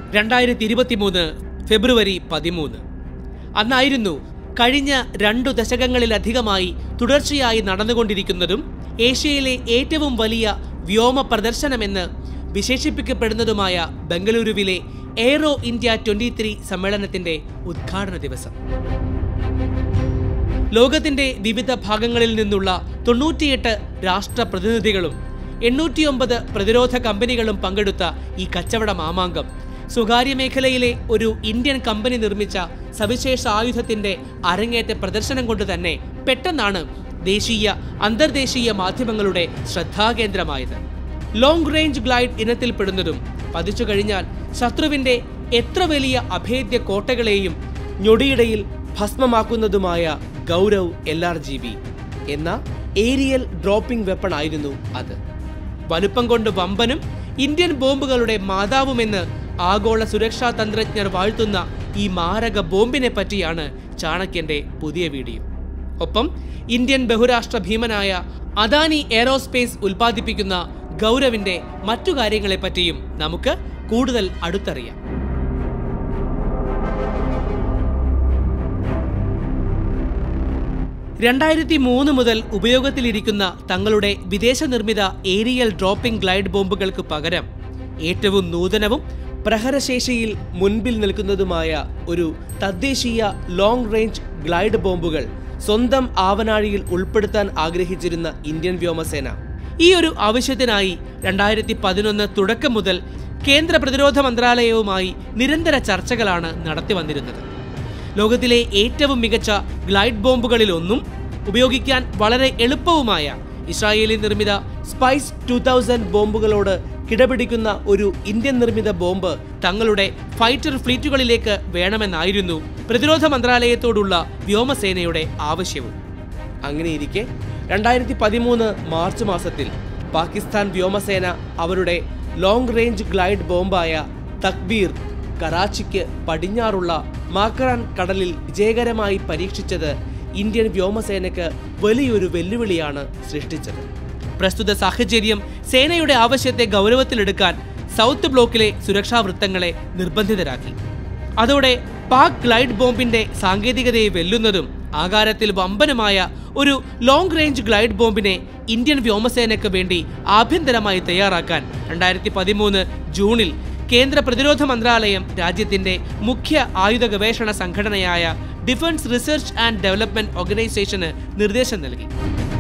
രണ്ടായിരത്തി ഇരുപത്തിമൂന്ന് ഫെബ്രുവരി പതിമൂന്ന് അന്നായിരുന്നു കഴിഞ്ഞ രണ്ടു ദശകങ്ങളിലധികമായി തുടർച്ചയായി നടന്നുകൊണ്ടിരിക്കുന്നതും ഏഷ്യയിലെ ഏറ്റവും വലിയ വ്യോമ പ്രദർശനമെന്ന് വിശേഷിപ്പിക്കപ്പെടുന്നതുമായ ബംഗളൂരുവിലെ എയ്റോ ഇന്ത്യ ട്വന്റി ത്രീ സമ്മേളനത്തിന്റെ ഉദ്ഘാടന ദിവസം ലോകത്തിന്റെ വിവിധ ഭാഗങ്ങളിൽ നിന്നുള്ള തൊണ്ണൂറ്റിയെട്ട് രാഷ്ട്ര പ്രതിനിധികളും എണ്ണൂറ്റിയൊമ്പത് പ്രതിരോധ കമ്പനികളും പങ്കെടുത്ത ഈ കച്ചവട മാമാങ്കം സ്വകാര്യ മേഖലയിലെ ഒരു ഇന്ത്യൻ കമ്പനി നിർമ്മിച്ച സവിശേഷ ആയുധത്തിന്റെ അരങ്ങേറ്റ പ്രദർശനം കൊണ്ട് തന്നെ പെട്ടെന്നാണ് ദേശീയ അന്തർദേശീയ മാധ്യമങ്ങളുടെ ശ്രദ്ധാകേന്ദ്രമായത് ലോങ് റേഞ്ച് ഗ്ലൈഡ് ഇനത്തിൽപ്പെടുന്നതും പതിച്ചു കഴിഞ്ഞാൽ ശത്രുവിന്റെ എത്ര വലിയ അഭേദ്യ കോട്ടകളെയും ഞൊടിയിടയിൽ ഭസ്മമാക്കുന്നതുമായ Gaurav L R G B എന്ന ഏരിയൽ ഡ്രോപ്പിംഗ് വെപ്പൺ ആയിരുന്നു അത് വലുപ്പം കൊണ്ട് വമ്പനും ഇന്ത്യൻ ബോംബുകളുടെ മാതാവുമെന്ന് ആഗോള സുരക്ഷാ തന്ത്രജ്ഞർ വാഴ്ത്തുന്ന ഈ മാരക ബോംബിനെ പറ്റിയാണ് ചാണക്യന്റെ പുതിയ വീഡിയോ ഒപ്പം ഇന്ത്യൻ ബഹുരാഷ്ട്ര ഭീമനായ അദാനി എയറോസ്പേസ് ഉൽപ്പാദിപ്പിക്കുന്ന ഗൗരവിന്റെ മറ്റു കാര്യങ്ങളെപ്പറ്റിയും നമുക്ക് കൂടുതൽ അടുത്തറിയാം രണ്ടായിരത്തി മൂന്ന് മുതൽ ഉപയോഗത്തിലിരിക്കുന്ന തങ്ങളുടെ വിദേശ നിർമ്മിത ഏരിയൽ ഡ്രോപ്പിംഗ് ഗ്ലൈഡ് ബോംബുകൾക്ക് പകരം ഏറ്റവും നൂതനവും പ്രഹരശേഷിയിൽ മുൻപിൽ നിൽക്കുന്നതുമായ ഒരു തദ്ദേശീയ ലോങ് റേഞ്ച് ഗ്ലൈഡ് ബോംബുകൾ സ്വന്തം ആവനാഴിയിൽ ഉൾപ്പെടുത്താൻ ആഗ്രഹിച്ചിരുന്ന ഇന്ത്യൻ വ്യോമസേന ഈ ഒരു ആവശ്യത്തിനായി രണ്ടായിരത്തി പതിനൊന്ന് തുടക്കം മുതൽ കേന്ദ്ര പ്രതിരോധ മന്ത്രാലയവുമായി നിരന്തര ചർച്ചകളാണ് നടത്തി വന്നിരുന്നത് ലോകത്തിലെ ഏറ്റവും മികച്ച ഗ്ലൈഡ് ബോംബുകളിലൊന്നും ഉപയോഗിക്കാൻ വളരെ എളുപ്പവുമായ ഇസ്രായേലി നിർമ്മിത സ്പൈസ് ടു തൗസൻഡ് ബോംബുകളോട് കിടപിടിക്കുന്ന ഒരു ഇന്ത്യൻ നിർമ്മിത ബോംബ് തങ്ങളുടെ ഫൈറ്റർ ഫ്ലീറ്റുകളിലേക്ക് വേണമെന്നായിരുന്നു പ്രതിരോധ മന്ത്രാലയത്തോടുള്ള വ്യോമസേനയുടെ ആവശ്യവും അങ്ങനെയിരിക്കെ രണ്ടായിരത്തി പതിമൂന്ന് മാർച്ച് മാസത്തിൽ പാകിസ്ഥാൻ വ്യോമസേന അവരുടെ ലോങ് റേഞ്ച് ഗ്ലൈഡ് ബോംബായ തക്ബീർ കറാച്ചിക്ക് പടിഞ്ഞാറുള്ള മാക്രാൻ കടലിൽ വിജയകരമായി പരീക്ഷിച്ചത് ഇന്ത്യൻ വ്യോമസേനയ്ക്ക് വലിയൊരു വെല്ലുവിളിയാണ് സൃഷ്ടിച്ചത് പ്രസ്തുത സാഹചര്യം സേനയുടെ ആവശ്യത്തെ ഗൗരവത്തിലെടുക്കാൻ സൗത്ത് ബ്ലോക്കിലെ സുരക്ഷാ വൃത്തങ്ങളെ നിർബന്ധിതരാക്കി അതോടെ പാക് ഗ്ലൈഡ് ബോംബിന്റെ സാങ്കേതികതയെ വെല്ലുന്നതും ആകാരത്തിൽ വമ്പനുമായ ഒരു ലോങ് റേഞ്ച് ഗ്ലൈഡ് ബോംബിനെ ഇന്ത്യൻ വ്യോമസേനയ്ക്ക് വേണ്ടി ആഭ്യന്തരമായി തയ്യാറാക്കാൻ രണ്ടായിരത്തി പതിമൂന്ന് ജൂണിൽ കേന്ദ്ര പ്രതിരോധ മന്ത്രാലയം രാജ്യത്തിന്റെ മുഖ്യ ആയുധ ഗവേഷണ സംഘടനയായ ഡിഫൻസ് റിസർച്ച് ആൻഡ് ഡെവലപ്മെന്റ് ഓർഗനൈസേഷന് നിർദ്ദേശം നൽകി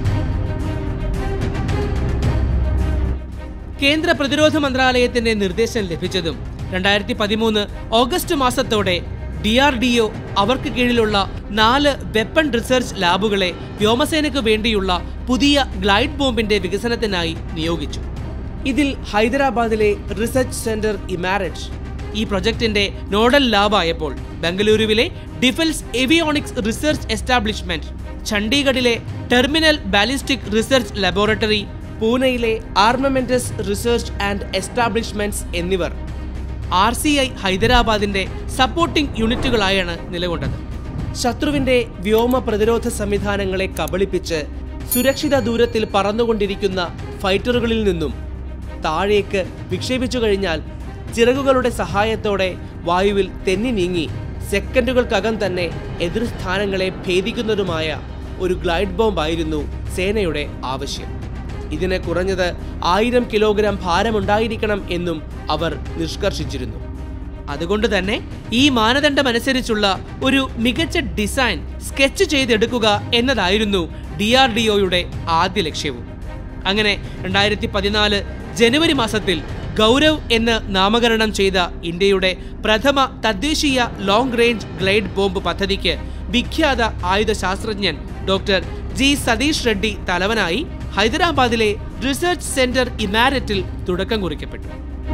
കേന്ദ്ര പ്രതിരോധ മന്ത്രാലയത്തിന്റെ നിർദ്ദേശം ലഭിച്ചതും രണ്ടായിരത്തി പതിമൂന്ന് ഓഗസ്റ്റ് മാസത്തോടെ ഡി ആർ ഡി ഒ അവർക്ക് കീഴിലുള്ള നാല് വെപ്പൺ റിസർച്ച് ലാബുകളെ വ്യോമസേനയ്ക്ക് വേണ്ടിയുള്ള പുതിയ ഗ്ലൈഡ് ബോംബിന്റെ വികസനത്തിനായി നിയോഗിച്ചു ഇതിൽ ഹൈദരാബാദിലെ റിസർച്ച് സെന്റർ ഇമാരറ്റ് ഈ പ്രൊജക്ടിന്റെ നോഡൽ ലാബായപ്പോൾ ബംഗളൂരുവിലെ ഡിഫൻസ് എവിയോണിക്സ് റിസർച്ച് എസ്റ്റാബ്ലിഷ്മെന്റ് ചണ്ഡീഗഡിലെ ടെർമിനൽ ബാലിസ്റ്റിക് റിസർച്ച് ലബോറട്ടറി പൂനെയിലെ ആർമമെന്റസ് റിസർച്ച് ആൻഡ് എസ്റ്റാബ്ലിഷ്മെന്റ്സ് എന്നിവർ ആർ സി ഐ ഹൈദരാബാദിന്റെ സപ്പോർട്ടിംഗ് യൂണിറ്റുകളായാണ് നിലകൊണ്ടത് ശത്രുവിന്റെ വ്യോമ പ്രതിരോധ സംവിധാനങ്ങളെ കബളിപ്പിച്ച് സുരക്ഷിത ദൂരത്തിൽ പറന്നുകൊണ്ടിരിക്കുന്ന ഫൈറ്ററുകളിൽ നിന്നും താഴേക്ക് വിക്ഷേപിച്ചു കഴിഞ്ഞാൽ ചിറകുകളുടെ സഹായത്തോടെ വായുവിൽ തെന്നി നീങ്ങി സെക്കൻഡുകൾക്കകം തന്നെ എതിർസ്ഥാനങ്ങളെ ഭേദിക്കുന്നതുമായ ഒരു ഗ്ലൈഡ് ബോംബായിരുന്നു സേനയുടെ ആവശ്യം ഇതിന് കുറഞ്ഞത് ആയിരം കിലോഗ്രാം ഭാരമുണ്ടായിരിക്കണം എന്നും അവർ നിഷ്കർഷിച്ചിരുന്നു അതുകൊണ്ട് തന്നെ ഈ മാനദണ്ഡമനുസരിച്ചുള്ള ഒരു മികച്ച ഡിസൈൻ സ്കെച്ച് ചെയ്തെടുക്കുക എന്നതായിരുന്നു ഡി ആർ ഡി ഒയുടെ ആദ്യ ലക്ഷ്യവും അങ്ങനെ രണ്ടായിരത്തി പതിനാല് ജനുവരി മാസത്തിൽ ഗൗരവ് എന്ന് നാമകരണം ചെയ്ത ഇന്ത്യയുടെ പ്രഥമ തദ്ദേശീയ ലോങ് റേഞ്ച് ഗ്ലൈഡ് ബോംബ് പദ്ധതിക്ക് വിഖ്യാത ആയുധ ശാസ്ത്രജ്ഞൻ ഡോക്ടർ ജി സതീഷ് റെഡ്ഡി തലവനായി ഹൈദരാബാദിലെ റിസർച്ച് സെന്റർ ഇമാരറ്റിൽ തുടക്കം കുറിക്കപ്പെട്ടു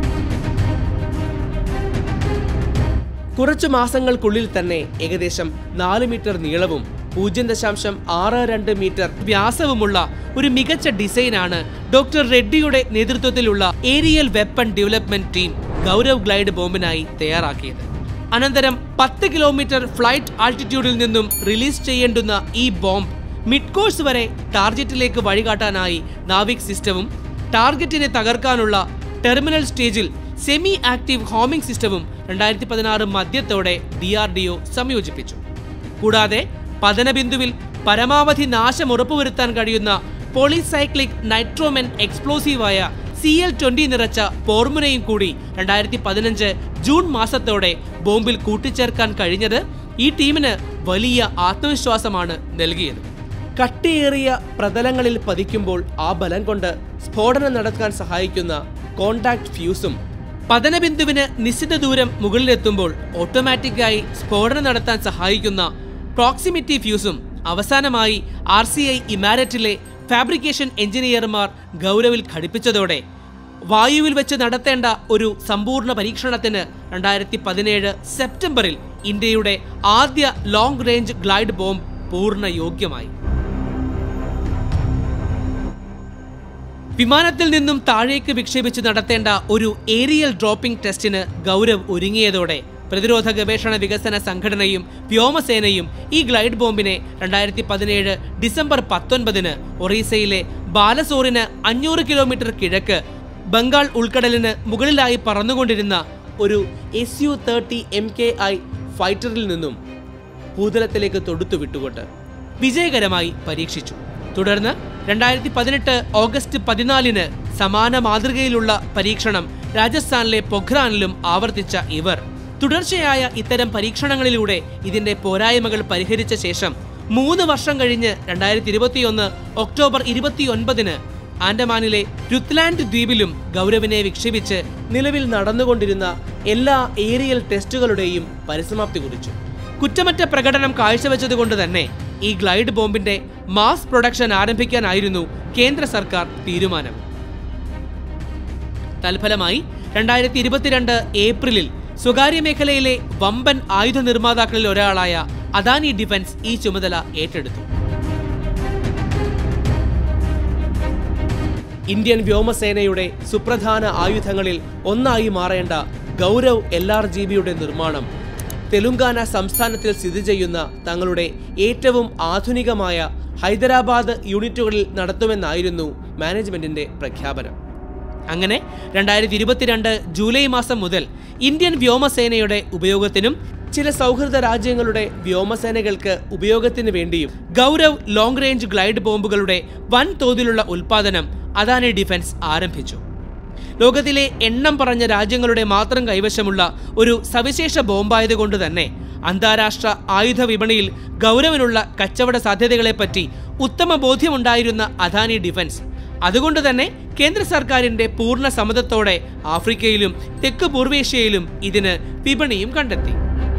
കുറച്ചു മാസങ്ങൾക്കുള്ളിൽ തന്നെ ഏകദേശം നാല് മീറ്റർ നീളവും പൂജ്യം ദശാംശം ആറ് രണ്ട് മീറ്റർ വ്യാസവുമുള്ള ഒരു മികച്ച ഡിസൈനാണ് ഡോക്ടർ റെഡ്ഡിയുടെ നേതൃത്വത്തിലുള്ള aerial weapon development team Gaurav glide ബോംബിനായി തയ്യാറാക്കിയത് അനന്തരം പത്ത് കിലോമീറ്റർ ഫ്ലൈറ്റ് ആൾട്ടിറ്റ്യൂഡിൽ നിന്നും റിലീസ് ചെയ്യേണ്ടുന്ന ഈ ബോംബ് മിഡ് കോഴ്സ് വരെ ടാർഗറ്റിലേക്ക് വഴികാട്ടാനായി നാവിക് സിസ്റ്റവും ടാർഗറ്റിനെ തകർക്കാനുള്ള ടെർമിനൽ സ്റ്റേജിൽ സെമി ആക്റ്റീവ് ഹോമിംഗ് സിസ്റ്റവും രണ്ടായിരത്തി പതിനാറ് മധ്യത്തോടെ ഡി ആർ ഡി ഒ സംയോജിപ്പിച്ചു കൂടാതെ പതനബിന്ദുവിൽ പരമാവധി നാശം ഉറപ്പുവരുത്താൻ കഴിയുന്ന പോളിസൈക്ലിക് നൈട്രോമെൻ എക്സ്പ്ലോസീവായ സി എൽ ട്വന്റി നിറച്ച പോർമുനയും കൂടി രണ്ടായിരത്തി പതിനഞ്ച് ജൂൺ മാസത്തോടെ ബോംബിൽ കൂട്ടിച്ചേർക്കാൻ കഴിഞ്ഞത് ഈ ടീമിന് വലിയ ആത്മവിശ്വാസമാണ് നൽകിയത് കട്ടിയേറിയ പ്രതലങ്ങളിൽ പതിക്കുമ്പോൾ ആ ബലം കൊണ്ട് സ്ഫോടനം നടത്താൻ സഹായിക്കുന്ന കോണ്ടാക്ട് ഫ്യൂസും പതനബിന്ദുവിന് നിശ്ചിത ദൂരം മുകളിലെത്തുമ്പോൾ ഓട്ടോമാറ്റിക്കായി സ്ഫോടനം നടത്താൻ സഹായിക്കുന്ന പ്രോക്സിമിറ്റി ഫ്യൂസും അവസാനമായി ആർ സി ഐ ഇമാരറ്റിലെ ഫാബ്രിക്കേഷൻ എഞ്ചിനീയർമാർ ഗൗരവിൽ ഘടിപ്പിച്ചതോടെ വായുവിൽ വെച്ച് നടത്തേണ്ട ഒരു സമ്പൂർണ്ണ പരീക്ഷണത്തിന് രണ്ടായിരത്തി പതിനേഴ് സെപ്റ്റംബറിൽ ഇന്ത്യയുടെ ആദ്യ ലോങ് റേഞ്ച് ഗ്ലൈഡ് ബോംബ് പൂർണ്ണ യോഗ്യമായി വിമാനത്തിൽ നിന്നും താഴേക്ക് വിക്ഷേപിച്ച് നടത്തേണ്ട ഒരു ഏരിയൽ ഡ്രോപ്പിംഗ് ടെസ്റ്റിന് ഗൗരവ് ഒരുങ്ങിയതോടെ പ്രതിരോധ ഗവേഷണ വികസന സംഘടനയും വ്യോമസേനയും ഈ ഗ്ലൈഡ് ബോംബിനെ രണ്ടായിരത്തി പതിനേഴ് ഡിസംബർ പത്തൊൻപതിന് ഒറീസയിലെ ബാലസോറിന് അഞ്ഞൂറ് കിലോമീറ്റർ കിഴക്ക് ബംഗാൾ ഉൾക്കടലിന് മുകളിലായി പറന്നുകൊണ്ടിരുന്ന ഒരു S U thirty M K I ഫൈറ്ററിൽ നിന്നും ഭൂതലത്തിലേക്ക് തൊടുത്തു വിട്ടുകൊണ്ട് വിജയകരമായി പരീക്ഷിച്ചു തുടർന്ന് രണ്ടായിരത്തി പതിനെട്ട് ഓഗസ്റ്റ് പതിനാലിന് സമാന മാതൃകയിലുള്ള പരീക്ഷണം രാജസ്ഥാനിലെ പൊഖ്രാനിലും ആവർത്തിച്ച ഇവർ തുടർച്ചയായ ഇത്തരം പരീക്ഷണങ്ങളിലൂടെ ഇതിന്റെ പോരായ്മകൾ പരിഹരിച്ച ശേഷം മൂന്ന് വർഷം കഴിഞ്ഞ് രണ്ടായിരത്തി ഇരുപത്തിയൊന്ന് ഒക്ടോബർ ഇരുപത്തിയൊൻപതിന് ആൻഡമാനിലെ രുത്ലാൻഡ് ദ്വീപിലും ഗൗരവിനെ വിക്ഷേപിച്ച് നിലവിൽ നടന്നുകൊണ്ടിരുന്ന എല്ലാ ഏരിയൽ ടെസ്റ്റുകളുടെയും പരിസമാപ്തി കുറിച്ചു കുറ്റമറ്റ പ്രകടനം കാഴ്ചവെച്ചതുകൊണ്ട് തന്നെ ഈ ഗ്ലൈഡ് ബോംബിന്റെ മാസ് പ്രൊഡക്ഷൻ ആരംഭിക്കാനായിരുന്നു കേന്ദ്ര സർക്കാർ തീരുമാനം തൽഫലമായി രണ്ടായിരത്തി ഇരുപത്തിരണ്ട് ഏപ്രിലിൽ സ്വകാര്യ മേഖലയിലെ വമ്പൻ ആയുധ നിർമ്മാതാക്കളിൽ ഒരാളായ അദാനി ഡിഫൻസ് ഈ ചുമതല ഏറ്റെടുത്തു ഇന്ത്യൻ വ്യോമസേനയുടെ സുപ്രധാന ആയുധങ്ങളിൽ ഒന്നായി മാറേണ്ട ഗൗരവ് എൽ ആർ ജി ബിയുടെ നിർമ്മാണം തെലുങ്കാന സംസ്ഥാനത്തിൽ സ്ഥിതി ചെയ്യുന്ന തങ്ങളുടെ ഏറ്റവും ആധുനികമായ ഹൈദരാബാദ് യൂണിറ്റുകളിൽ നടത്തുമെന്നായിരുന്നു മാനേജ്മെന്റിന്റെ പ്രഖ്യാപനം അങ്ങനെ രണ്ടായിരത്തി ഇരുപത്തിരണ്ട് ജൂലൈ മാസം മുതൽ ഇന്ത്യൻ വ്യോമസേനയുടെ ഉപയോഗത്തിനും ചില സൗഹൃദ രാജ്യങ്ങളുടെ വ്യോമസേനകൾക്ക് ഉപയോഗത്തിന് വേണ്ടിയും ഗൗരവ് ലോങ് റേഞ്ച് ഗ്ലൈഡ് ബോംബുകളുടെ വൻതോതിലുള്ള ഉൽപാദനം അദാനി ഡിഫൻസ് ആരംഭിച്ചു ലോകത്തിലെ എണ്ണം പറഞ്ഞ രാജ്യങ്ങളുടെ മാത്രം കൈവശമുള്ള ഒരു സവിശേഷ ബോംബായതുകൊണ്ട് തന്നെ അന്താരാഷ്ട്ര ആയുധ വിപണിയിൽ ഗൗരവനുള്ള കച്ചവട സാധ്യതകളെപ്പറ്റി ഉത്തമ ബോധ്യമുണ്ടായിരുന്ന അദാനി ഡിഫൻസ് അതുകൊണ്ട് തന്നെ കേന്ദ്ര സർക്കാരിന്റെ പൂർണ്ണ സമ്മതത്തോടെ ആഫ്രിക്കയിലും തെക്ക് പൂർവേഷ്യയിലും ഇതിന് വിപണിയും കണ്ടെത്തി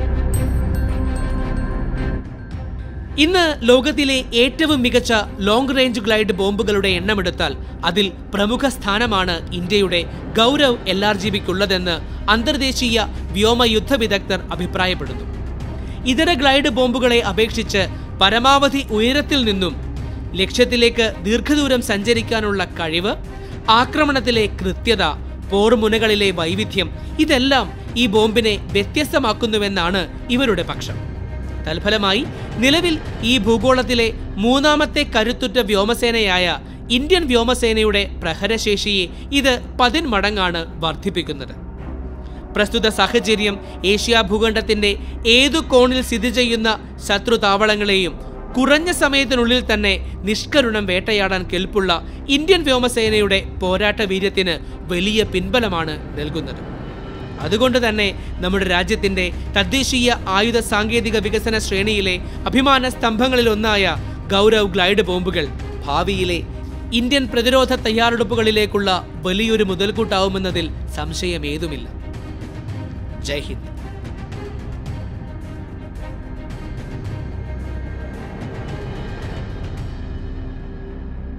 ഇന്ന് ലോകത്തിലെ ഏറ്റവും മികച്ച ലോങ് റേഞ്ച് ഗ്ലൈഡ് ബോംബുകളുടെ എണ്ണമെടുത്താൽ അതിൽ പ്രമുഖ സ്ഥാനമാണ് ഇന്ത്യയുടെ ഗൗരവ് എൽ ആർ ജി ബിക്കുള്ളതെന്ന് അന്തർദേശീയ വ്യോമ യുദ്ധ വിദഗ്ധർ അഭിപ്രായപ്പെടുന്നു ഇതര ഗ്ലൈഡ് ബോംബുകളെ അപേക്ഷിച്ച് പരമാവധി ഉയരത്തിൽ നിന്നും ലക്ഷ്യത്തിലേക്ക് ദീർഘദൂരം സഞ്ചരിക്കാനുള്ള കഴിവ് ആക്രമണത്തിലെ കൃത്യത പോർമുനകളിലെ വൈവിധ്യം ഇതെല്ലാം ഈ ബോംബിനെ വ്യത്യസ്തമാക്കുന്നുവെന്നാണ് ഇവരുടെ പക്ഷം തൽഫലമായി നിലവിൽ ഈ ഭൂഗോളത്തിലെ മൂന്നാമത്തെ കരുത്തുറ്റ വ്യോമസേനയായ ഇന്ത്യൻ വ്യോമസേനയുടെ പ്രഹരശേഷിയെ ഇത് പതിന്മടങ്ങാണ് വർദ്ധിപ്പിക്കുന്നത് പ്രസ്തുത സാഹചര്യം ഏഷ്യ ഭൂഖണ്ഡത്തിന്റെ ഏതു കോണിൽ സ്ഥിതി ചെയ്യുന്ന ശത്രു താവളങ്ങളെയും കുറഞ്ഞ സമയത്തിനുള്ളിൽ തന്നെ നിഷ്കരുണം വേട്ടയാടാൻ കെൽപ്പുള്ള ഇന്ത്യൻ വ്യോമസേനയുടെ പോരാട്ട വീര്യത്തിന് വലിയ പിൻബലമാണ് നൽകുന്നത് അതുകൊണ്ട് തന്നെ നമ്മുടെ രാജ്യത്തിന്റെ തദ്ദേശീയ ആയുധ സാങ്കേതിക വികസന ശ്രേണിയിലെ അഭിമാന സ്തംഭങ്ങളിലൊന്നായ ഗൗരവ് ഗ്ലൈഡ് ബോംബുകൾ ഭാവിയിലെ ഇന്ത്യൻ പ്രതിരോധ തയ്യാറെടുപ്പുകളിലേക്കുള്ള വലിയൊരു മുതൽക്കൂട്ടാവുമെന്നതിൽ സംശയമേതുമില്ല ജയ് ഹിന്ദ്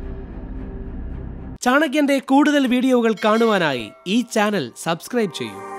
ചാണക്യന്റെ കൂടുതൽ വീഡിയോകൾ കാണുവാനായി ഈ ചാനൽ സബ്സ്ക്രൈബ് ചെയ്യൂ